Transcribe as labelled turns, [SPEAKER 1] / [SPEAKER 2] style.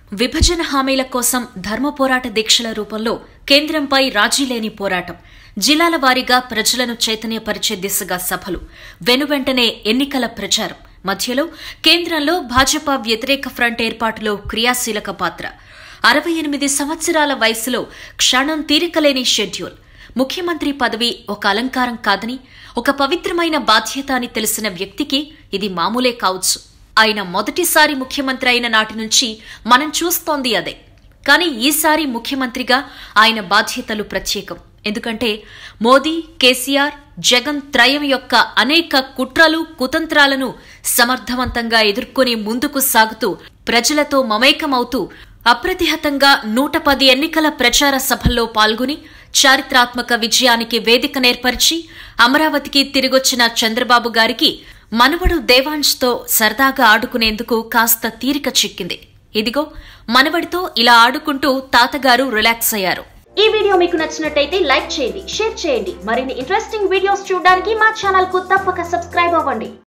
[SPEAKER 1] విభజన హామీల కోసం ధర్మ పోరాట దీక్షల రూపంలో కేంద్రంపై రాజీలేని పోరాటం జిల్లాల వారీగా ప్రజలను చైతన్యపరిచే దిశగా సభలు వెనువెంటనే ఎన్నికల ప్రచారం మధ్యలో కేంద్రంలో భాజపా వ్యతిరేక ఫ్రంట్ ఏర్పాటులో క్రియాశీలక పాత్ర అరవై ఎనిమిది సంవత్సరాల వయసులో క్షణం తీరికలేని షెడ్యూల్ ముఖ్యమంత్రి పదవి ఒక అలంకారం కాదని ఒక పవిత్రమైన బాధ్యత అని తెలిసిన వ్యక్తికి ఇది మామూలే కావచ్చు ఆయన మొదటిసారి ముఖ్యమంత్రి అయిన నాటి నుంచి మనం చూస్తోంది అదే కానీ ఈసారి ముఖ్యమంత్రిగా ఆయన బాధ్యతలు ప్రత్యేకం ఎందుకంటే మోదీ కేసీఆర్ జగన్ త్రయం యొక్క అనేక కుట్రలు కుతంత్రాలను సమర్థవంతంగా ఎదుర్కొని ముందుకు సాగుతూ ప్రజలతో మమేకమవుతూ అప్రతిహతంగా నూట పది ఎన్నికల ప్రచార సభల్లో పాల్గొని చారిత్రాత్మక విజయానికి వేదిక నేర్పరిచి అమరావతికి తిరిగొచ్చిన చంద్రబాబు గారికి మనవడు దేవాంష్తో సరదాగా ఆడుకునేందుకు కాస్త తీరిక చిక్కింది ఇదిగో మనవడితో ఇలా ఆడుకుంటూ తాతగారు రిలాక్స్ అయ్యారు
[SPEAKER 2] ఈ వీడియో మీకు నచ్చినట్టయితే లైక్ చేయండి షేర్ చేయండి మరిన్ని ఇంట్రెస్టింగ్ వీడియోస్ చూడడానికి మా ఛానల్ కు తప్పక సబ్స్క్రైబ్ అవ్వండి